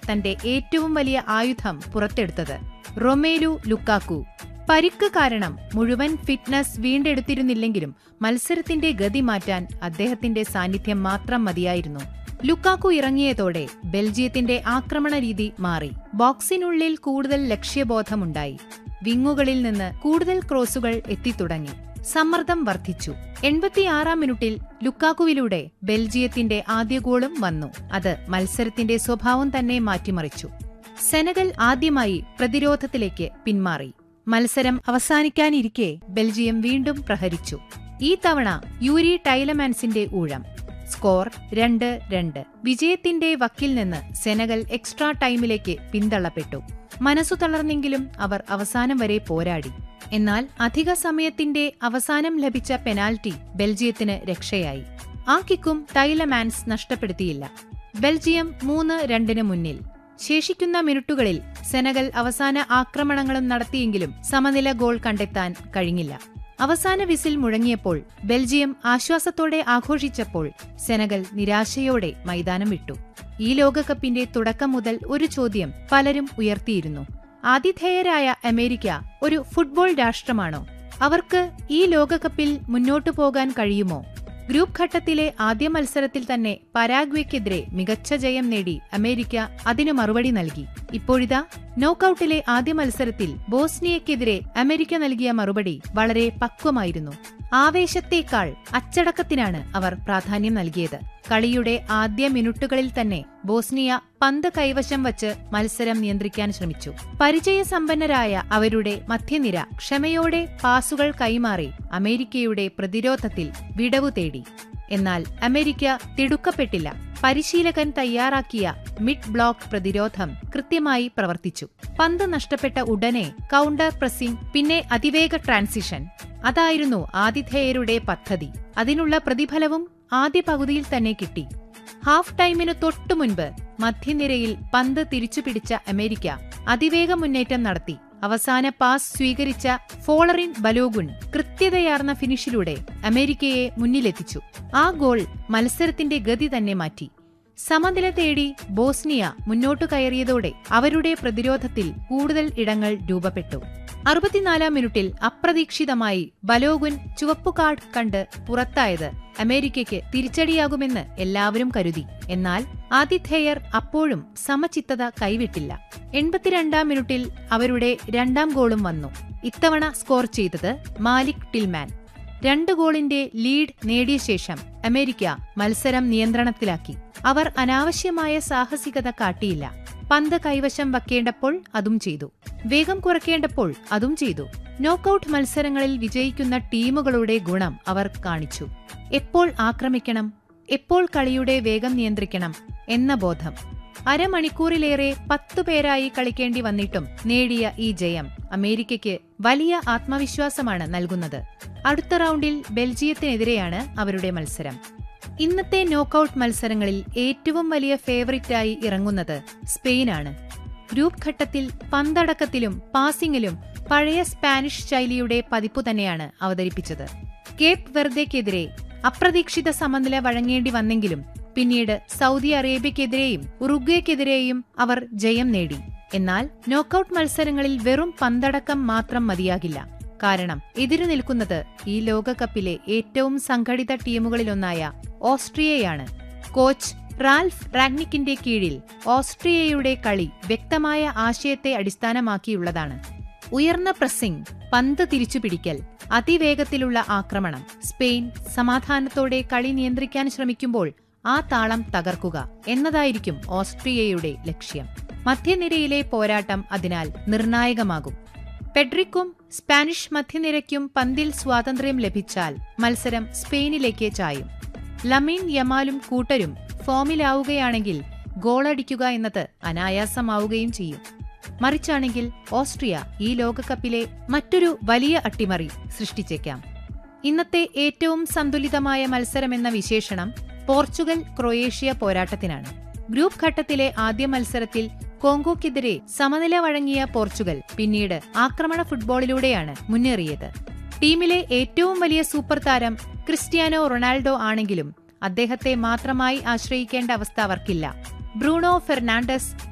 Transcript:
തന്റെ ഏറ്റവും വലിയ ആയുധം പുറത്തെടുത്തത് റൊമേലു ലുക്കാക്കു പരിക്ക് കാരണം മുഴുവൻ ഫിറ്റ്നസ് വീണ്ടെടുത്തിരുന്നില്ലെങ്കിലും മത്സരത്തിന്റെ ഗതി മാറ്റാൻ അദ്ദേഹത്തിന്റെ സാന്നിധ്യം മാത്രം മതിയായിരുന്നു ലുക്കാക്കു ഇറങ്ങിയതോടെ ബെൽജിയത്തിന്റെ ആക്രമണ രീതി മാറി ബോക്സിനുള്ളിൽ കൂടുതൽ ലക്ഷ്യബോധമുണ്ടായി വിങ്ങുകളിൽ നിന്ന് കൂടുതൽ ക്രോസുകൾ എത്തിത്തുടങ്ങി സമ്മർദ്ദം വർദ്ധിച്ചു എൺപത്തിയാറാം മിനിറ്റിൽ ലുക്കാക്കുവിലൂടെ ബെൽജിയത്തിന്റെ ആദ്യ ഗോളും വന്നു അത് മത്സരത്തിന്റെ സ്വഭാവം തന്നെ മാറ്റിമറിച്ചു സെനഗൽ ആദ്യമായി പ്രതിരോധത്തിലേക്ക് പിന്മാറി മത്സരം അവസാനിക്കാനിരിക്കെ ബെൽജിയം വീണ്ടും പ്രഹരിച്ചു ഈ തവണ യൂരി ടൈലമാൻസിന്റെ ഊഴം സ്കോർ രണ്ട് രണ്ട് വിജയത്തിന്റെ വക്കിൽ നിന്ന് സെനഗൽ എക്സ്ട്രാ ടൈമിലേക്ക് പിന്തള്ളപ്പെട്ടു മനസ്സു തളർന്നെങ്കിലും അവർ അവസാനം വരെ പോരാടി എന്നാൽ അധിക സമയത്തിന്റെ അവസാനം ലഭിച്ച പെനാൽറ്റി ബെൽജിയത്തിന് രക്ഷയായി ആ കിക്കും ടൈലമാൻസ് നഷ്ടപ്പെടുത്തിയില്ല ബെൽജിയം മൂന്ന് രണ്ടിന് മുന്നിൽ ശേഷിക്കുന്ന മിനിറ്റുകളിൽ സെനഗൽ അവസാന ആക്രമണങ്ങളും നടത്തിയെങ്കിലും സമനില ഗോൾ കണ്ടെത്താൻ കഴിഞ്ഞില്ല അവസാന വിസിൽ മുഴങ്ങിയപ്പോൾ ബെൽജിയം ആശ്വാസത്തോടെ ആഘോഷിച്ചപ്പോൾ സെനഗൽ നിരാശയോടെ മൈതാനം വിട്ടു ഈ ലോകകപ്പിന്റെ തുടക്കം മുതൽ ഒരു ചോദ്യം പലരും ഉയർത്തിയിരുന്നു ആതിഥേയരായ അമേരിക്ക ഒരു ഫുട്ബോൾ രാഷ്ട്രമാണോ അവർക്ക് ഈ ലോകകപ്പിൽ മുന്നോട്ടു പോകാൻ കഴിയുമോ ഗ്രൂപ്പ് ഘട്ടത്തിലെ ആദ്യ മത്സരത്തിൽ തന്നെ പരാഗ്വേക്കെതിരെ മികച്ച ജയം നേടി അമേരിക്ക അതിനു മറുപടി നൽകി ഇപ്പോഴിതാ നോക്കൌട്ടിലെ ആദ്യ മത്സരത്തിൽ ബോസ്നിയക്കെതിരെ അമേരിക്ക നൽകിയ മറുപടി വളരെ പക്വമായിരുന്നു ആവേശത്തേക്കാൾ അച്ചടക്കത്തിനാണ് അവർ പ്രാധാന്യം നൽകിയത് കളിയുടെ ആദ്യ മിനിറ്റുകളിൽ തന്നെ ബോസ്നിയ പന്ത് കൈവശം വച്ച് മത്സരം നിയന്ത്രിക്കാൻ ശ്രമിച്ചു പരിചയസമ്പന്നരായ അവരുടെ മധ്യനിര ക്ഷമയോടെ പാസുകൾ കൈമാറി അമേരിക്കയുടെ പ്രതിരോധത്തിൽ വിടവു തേടി എന്നാൽ അമേരിക്ക തിടുക്കപ്പെട്ടില്ല പരിശീലകൻ തയ്യാറാക്കിയ മിഡ് ബ്ലോക്ക് പ്രതിരോധം കൃത്യമായി പ്രവർത്തിച്ചു പന്ത് നഷ്ടപ്പെട്ട ഉടനെ കൗണ്ടർ പ്രസിംഗ് പിന്നെ അതിവേഗ ട്രാൻസിഷൻ അതായിരുന്നു ആതിഥേയരുടെ പദ്ധതി അതിനുള്ള പ്രതിഫലവും ആദ്യ പകുതിയിൽ തന്നെ കിട്ടി ഹാഫ് ടൈമിനു തൊട്ടുമുൻപ് മധ്യനിരയിൽ പന്ത് തിരിച്ചുപിടിച്ച അമേരിക്ക അതിവേഗ മുന്നേറ്റം നടത്തി അവസാന പാസ് സ്വീകരിച്ച ഫോളറിൻ ബലോഗുൺ കൃത്യതയാർന്ന ഫിനിഷിലൂടെ അമേരിക്കയെ മുന്നിലെത്തിച്ചു ആ ഗോൾ മത്സരത്തിന്റെ ഗതി തന്നെ മാറ്റി സമനില തേടി ബോസ്നിയ മുന്നോട്ടു കയറിയതോടെ അവരുടെ പ്രതിരോധത്തിൽ കൂടുതൽ ഇടങ്ങൾ രൂപപ്പെട്ടു അറുപത്തിനാലാം മിനിറ്റിൽ അപ്രതീക്ഷിതമായി ബലോഗുൻ ചുവപ്പു കാർഡ് കണ്ട് പുറത്തായത് അമേരിക്കയ്ക്ക് തിരിച്ചടിയാകുമെന്ന് എല്ലാവരും കരുതി എന്നാൽ ആതിഥേയർ അപ്പോഴും സമചിത്തത കൈവിട്ടില്ല എൺപത്തിരണ്ടാം മിനിറ്റിൽ അവരുടെ രണ്ടാം ഗോളും വന്നു ഇത്തവണ സ്കോർ ചെയ്തത് മാലിക് ടിൽമാൻ രണ്ട് ഗോളിന്റെ ലീഡ് നേടിയ ശേഷം അമേരിക്ക മത്സരം നിയന്ത്രണത്തിലാക്കി അവർ അനാവശ്യമായ സാഹസികത കാട്ടിയില്ല പന്ത് കൈവശം വയ്ക്കേണ്ടപ്പോൾ അതും ചെയ്തു വേഗം കുറയ്ക്കേണ്ടപ്പോൾ അതും ചെയ്തു നോക്കൌട്ട് മത്സരങ്ങളിൽ വിജയിക്കുന്ന ടീമുകളുടെ ഗുണം അവർ കാണിച്ചു എപ്പോൾ ആക്രമിക്കണം എപ്പോൾ കളിയുടെ വേഗം നിയന്ത്രിക്കണം എന്ന ബോധം അരമണിക്കൂറിലേറെ പത്തു പേരായി കളിക്കേണ്ടി വന്നിട്ടും നേടിയ ഈ ജയം അമേരിക്കയ്ക്ക് വലിയ ആത്മവിശ്വാസമാണ് നൽകുന്നത് അടുത്ത റൗണ്ടിൽ ബെൽജിയത്തിനെതിരെയാണ് അവരുടെ മത്സരം ഇന്നത്തെ നോക്കൌട്ട് മത്സരങ്ങളിൽ ഏറ്റവും വലിയ ഫേവറിറ്റായി ഇറങ്ങുന്നത് സ്പെയിനാണ് ഗ്രൂപ്പ് ഘട്ടത്തിൽ പന്തടക്കത്തിലും പാസിംഗിലും പഴയ സ്പാനിഷ് ശൈലിയുടെ പതിപ്പു തന്നെയാണ് അവതരിപ്പിച്ചത് കേപ്പ് വെർദയ്ക്കെതിരെ അപ്രതീക്ഷിത സമനില വഴങ്ങേണ്ടി വന്നെങ്കിലും പിന്നീട് സൗദി അറേബ്യക്കെതിരെയും ഉറുഗ്വേക്കെതിരെയും അവർ ജയം നേടി എന്നാൽ നോക്കൌട്ട് മത്സരങ്ങളിൽ വെറും പന്തടക്കം മാത്രം മതിയാകില്ല കാരണം എതിരു നിൽക്കുന്നത് ഈ ലോകകപ്പിലെ ഏറ്റവും സംഘടിത ടീമുകളിലൊന്നായ ഓസ്ട്രിയയാണ് കോച്ച് റാൽഫ് റാഗ്നിക്കിന്റെ കീഴിൽ ഓസ്ട്രിയയുടെ കളി വ്യക്തമായ ആശയത്തെ അടിസ്ഥാനമാക്കിയുള്ളതാണ് ഉയർന്ന പ്രസ്സിംഗ് പന്ത് തിരിച്ചുപിടിക്കൽ അതിവേഗത്തിലുള്ള ആക്രമണം സ്പെയിൻ സമാധാനത്തോടെ കളി നിയന്ത്രിക്കാൻ ശ്രമിക്കുമ്പോൾ ആ താളം തകർക്കുക എന്നതായിരിക്കും ഓസ്ട്രിയയുടെ ലക്ഷ്യം മധ്യനിരയിലെ പോരാട്ടം അതിനാൽ നിർണായകമാകും പെഡ്രിക്കും സ്പാനിഷ് മധ്യനിരയ്ക്കും പന്തിൽ സ്വാതന്ത്ര്യം ലഭിച്ചാൽ മത്സരം സ്പെയിനിലേക്ക് ചായും ലമീൻ യമാലും കൂട്ടരും ഫോമിലാവുകയാണെങ്കിൽ ഗോളടിക്കുക എന്നത് അനായാസമാവുകയും ചെയ്യും മറിച്ചാണെങ്കിൽ ഓസ്ട്രിയ ഈ ലോകകപ്പിലെ മറ്റൊരു വലിയ അട്ടിമറി സൃഷ്ടിച്ചേക്കാം ഇന്നത്തെ ഏറ്റവും സന്തുലിതമായ മത്സരമെന്ന വിശേഷണം പോർച്ചുഗൽ ക്രൊയേഷ്യ പോരാട്ടത്തിനാണ് ഗ്രൂപ്പ് ഘട്ടത്തിലെ ആദ്യ മത്സരത്തിൽ കോങ്കോക്കെതിരെ സമനില വഴങ്ങിയ പോർച്ചുഗൽ പിന്നീട് ആക്രമണ ഫുട്ബോളിലൂടെയാണ് മുന്നേറിയത് ടീമിലെ ഏറ്റവും വലിയ സൂപ്പർ താരം ക്രിസ്ത്യാനോ റൊണാൾഡോ ആണെങ്കിലും അദ്ദേഹത്തെ മാത്രമായി ആശ്രയിക്കേണ്ട അവസ്ഥ അവർക്കില്ല ബ്രൂണോ ഫെർണാണ്ടസ്